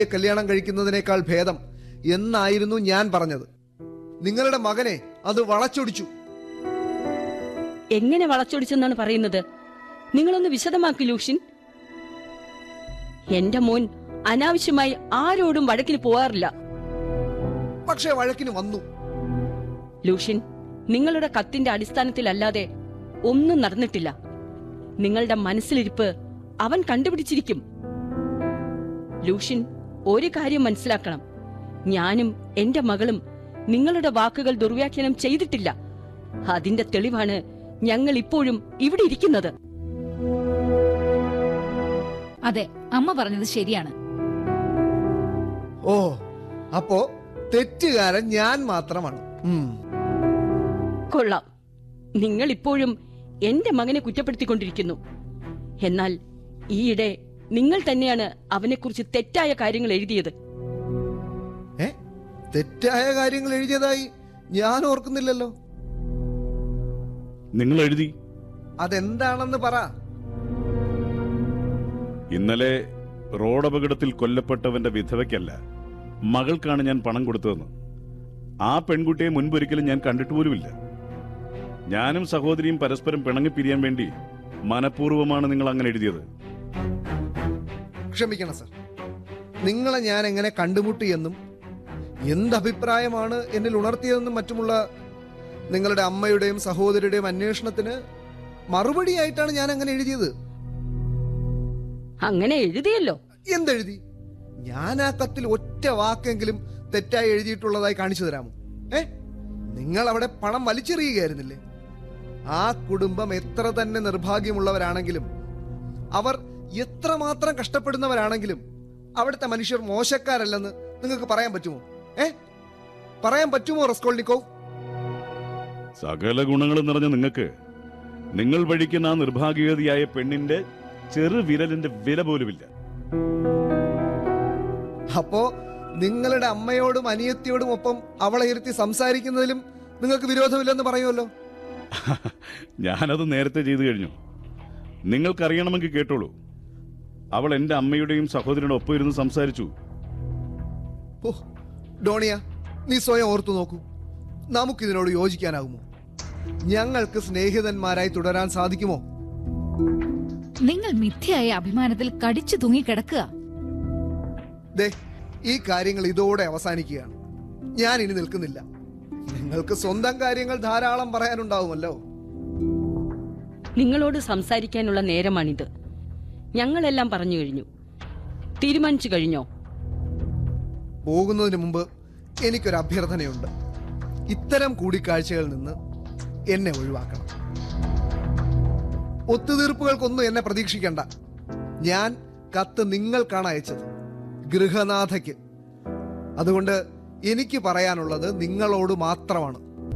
കല്യാണം കഴിക്കുന്നതിനേക്കാൾ ഭേദം എന്നായിരുന്നു ഞാൻ പറഞ്ഞത് നിങ്ങളുടെ മകനെ അത് വളച്ചൊടിച്ചു എങ്ങനെ വളച്ചൊടിച്ചെന്നാണ് പറയുന്നത് നിങ്ങളൊന്ന് വിശദമാക്കി ലൂഷ്യൻ എന്റെ മോൻ അനാവശ്യമായി ആരോടും വഴക്കിന് പോവാറില്ല പക്ഷേ വഴക്കിന് വന്നു ലൂഷ്യൻ നിങ്ങളുടെ കത്തിന്റെ അടിസ്ഥാനത്തിലല്ലാതെ ഒന്നും നടന്നിട്ടില്ല നിങ്ങളുടെ മനസ്സിലിരിപ്പ് അവൻ കണ്ടുപിടിച്ചിരിക്കും ലൂഷ്യൻ ഒരു കാര്യം മനസ്സിലാക്കണം ഞാനും എന്റെ മകളും നിങ്ങളുടെ വാക്കുകൾ ദുർവ്യാഖ്യാനം ചെയ്തിട്ടില്ല അതിന്റെ തെളിവാണ് ഞങ്ങൾ ഇപ്പോഴും ഇവിടെ ഇരിക്കുന്നത് അതെ അമ്മ പറഞ്ഞത് ശരിയാണ് ഓ അപ്പോ തെറ്റുകാരൻ ഞാൻ മാത്രമാണ് ഉം. കൊള്ളാം നിങ്ങൾ ഇപ്പോഴും എന്റെ മകനെ കുറ്റപ്പെടുത്തിക്കൊണ്ടിരിക്കുന്നു എന്നാൽ ഈയിടെ നിങ്ങൾ തന്നെയാണ് അവനെക്കുറിച്ച് തെറ്റായ കാര്യങ്ങൾ എഴുതിയത് ഏ തെറ്റായ കാര്യങ്ങൾ എഴുതിയതായി ഞാൻ ഓർക്കുന്നില്ലല്ലോ നിങ്ങൾ എഴുതി അതെന്താണെന്ന് പറ ഇന്നലെ റോഡപകടത്തിൽ കൊല്ലപ്പെട്ടവന്റെ വിധവയ്ക്കല്ല മകൾക്കാണ് ഞാൻ പണം കൊടുത്തതെന്ന് ആ പെൺകുട്ടിയെ മുൻപൊരിക്കലും ഞാൻ കണ്ടിട്ട് പോലുമില്ല ഞാനും സഹോദരിയും പരസ്പരം പിണങ്ങിപ്പിരിയാൻ വേണ്ടി മനഃപൂർവ്വമാണ് നിങ്ങൾ അങ്ങനെ എഴുതിയത് ക്ഷമിക്കണം സർ നിങ്ങളെ ഞാൻ എങ്ങനെ കണ്ടുമുട്ടിയെന്നും എന്ത് അഭിപ്രായമാണ് എന്നിൽ ഉണർത്തിയതെന്നും മറ്റുമുള്ള നിങ്ങളുടെ അമ്മയുടെയും സഹോദരിയുടെയും അന്വേഷണത്തിന് മറുപടിയായിട്ടാണ് ഞാൻ അങ്ങനെ എഴുതിയത് അങ്ങനെ എഴുതിയല്ലോ എന്തെഴുതി ഞാൻ ആ കത്തിൽ ഒറ്റ വാക്കെങ്കിലും തെറ്റായി എഴുതിയിട്ടുള്ളതായി കാണിച്ചു തരാമോ ഏ നിങ്ങൾ അവിടെ പണം വലിച്ചെറിയുകയായിരുന്നില്ലേ ആ കുടുംബം എത്ര തന്നെ നിർഭാഗ്യമുള്ളവരാണെങ്കിലും അവർ എത്രമാത്രം കഷ്ടപ്പെടുന്നവരാണെങ്കിലും അവിടുത്തെ മനുഷ്യർ മോശക്കാരല്ലെന്ന് നിങ്ങൾക്ക് പറയാൻ പറ്റുമോ ഏ പറയാൻ പറ്റുമോ റസ്കോൾനിക്കോവ് സകല ഗുണങ്ങളും നിറഞ്ഞ നിങ്ങൾക്ക് നിങ്ങൾ വഴിക്കുന്ന ആ നിർഭാഗ്യവതിയായ പെണ്ണിന്റെ ചെറു വിരലിന്റെ വില പോലുമില്ല അപ്പോ നിങ്ങളുടെ അമ്മയോടും അനിയത്തിയോടും ഒപ്പം അവളെ ഇരുത്തി സംസാരിക്കുന്നതിലും നിങ്ങൾക്ക് വിരോധമില്ലെന്ന് പറയുമല്ലോ ഞാനത് നേരത്തെ ചെയ്തു കഴിഞ്ഞു നിങ്ങൾക്കറിയണമെങ്കിൽ കേട്ടോളൂ അവൾ എന്റെ അമ്മയുടെയും സഹോദരിയുടെ ഒപ്പം ഇരുന്ന് സംസാരിച്ചു ഓ ഡോണിയ നീ സ്വയം ഓർത്തു നോക്കൂ നമുക്കിതിനോട് യോജിക്കാനാകുമോ ഞങ്ങൾക്ക് സ്നേഹിതന്മാരായി തുടരാൻ സാധിക്കുമോ നിങ്ങൾ മിഥ്യയായ അഭിമാനത്തിൽ കടിച്ചു തൂങ്ങിക്കിടക്കുക ദേ ഈ കാര്യങ്ങൾ ഇതോടെ അവസാനിക്കുകയാണ് ഞാൻ ഇനി നിൽക്കുന്നില്ല നിങ്ങൾക്ക് സ്വന്തം കാര്യങ്ങൾ ധാരാളം പറയാനുണ്ടാവുമല്ലോ നിങ്ങളോട് സംസാരിക്കാനുള്ള നേരമാണിത് ഞങ്ങളെല്ലാം പറഞ്ഞു കഴിഞ്ഞു തീരുമാനിച്ചു കഴിഞ്ഞോ പോകുന്നതിന് മുമ്പ് എനിക്കൊരു അഭ്യർത്ഥനയുണ്ട് ഇത്തരം കൂടിക്കാഴ്ചകളിൽ നിന്ന് എന്നെ ഒഴിവാക്കണം ഒത്തുതീർപ്പുകൾക്കൊന്നും എന്നെ പ്രതീക്ഷിക്കണ്ട ഞാൻ കത്ത് നിങ്ങൾക്കാണ് അയച്ചത് ഗൃഹനാഥയ്ക്ക് അതുകൊണ്ട് എനിക്ക് പറയാനുള്ളത് നിങ്ങളോട് മാത്രമാണ്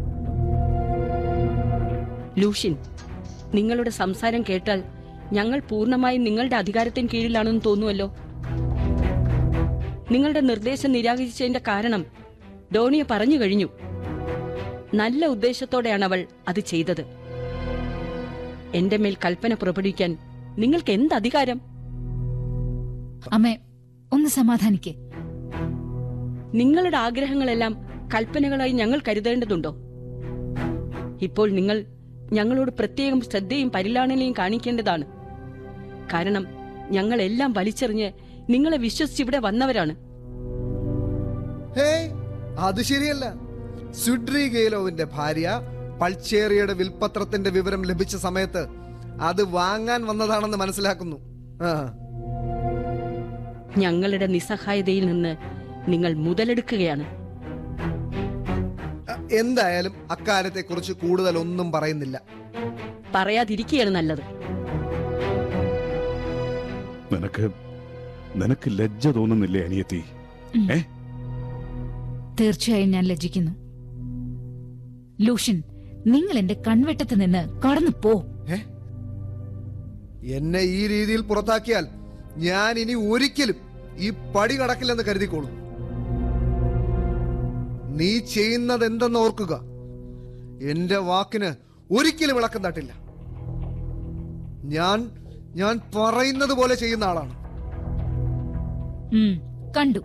ലൂഷ്യൻ നിങ്ങളുടെ സംസാരം കേട്ടാൽ ഞങ്ങൾ പൂർണ്ണമായും നിങ്ങളുടെ അധികാരത്തിന് കീഴിലാണെന്ന് തോന്നുമല്ലോ നിങ്ങളുടെ നിർദ്ദേശം നിരാകരിച്ചതിന്റെ കാരണം ഡോണിയ പറഞ്ഞു കഴിഞ്ഞു നല്ല ഉദ്ദേശത്തോടെയാണ് അവൾ അത് ചെയ്തത് എന്റെ മേൽ കൽപ്പന പുറപ്പെടുവിക്കാൻ നിങ്ങൾക്ക് എന്ത് അധികാരം അമ്മേ ഒന്ന് സമാധാനിക്കേ നിങ്ങളുടെ ആഗ്രഹങ്ങളെല്ലാം കൽപ്പനകളായി ഞങ്ങൾ കരുതേണ്ടതുണ്ടോ ഇപ്പോൾ നിങ്ങൾ ഞങ്ങളോട് പ്രത്യേകം ശ്രദ്ധയും പരിലാളനയും കാണിക്കേണ്ടതാണ് കാരണം ഞങ്ങൾ എല്ലാം വലിച്ചെറിഞ്ഞ് നിങ്ങളെ വിശ്വസിച്ചിവിടെ വന്നവരാണ് ഹേ അത് ശരിയല്ല സുഡ്രി ഗെയിലോവിന്റെ ഭാര്യ പൾച്ചേറിയുടെ വിൽപത്രത്തിന്റെ വിവരം ലഭിച്ച സമയത്ത് അത് വാങ്ങാൻ വന്നതാണെന്ന് മനസ്സിലാക്കുന്നു ആ ഞങ്ങളുടെ നിസ്സഹായതയിൽ നിന്ന് നിങ്ങൾ മുതലെടുക്കുകയാണ് എന്തായാലും അക്കാര്യത്തെ കുറിച്ച് കൂടുതൽ ഒന്നും പറയുന്നില്ല പറയാതിരിക്കുകയാണ് നല്ലത് നിനക്ക് നിനക്ക് ലജ്ജ തോന്നുന്നില്ലേ അനിയത്തി ഏ തീർച്ചയായും ഞാൻ ലജ്ജിക്കുന്നു ലൂഷ്യൻ നിങ്ങൾ എന്റെ കൺവെട്ടത്ത് നിന്ന് കടന്നു പോ ഏ എന്നെ ഈ രീതിയിൽ പുറത്താക്കിയാൽ ഞാൻ ഇനി ഒരിക്കലും ഈ പടി കടക്കില്ലെന്ന് കരുതിക്കോളൂ നീ ചെയ്യുന്നത് എന്തെന്ന് ഓർക്കുക എന്റെ വാക്കിന് ഒരിക്കലും ഇളക്കം തട്ടില്ല ഞാൻ ഞാൻ പറയുന്നത് പോലെ ചെയ്യുന്ന ആളാണ് ഉം, കണ്ടു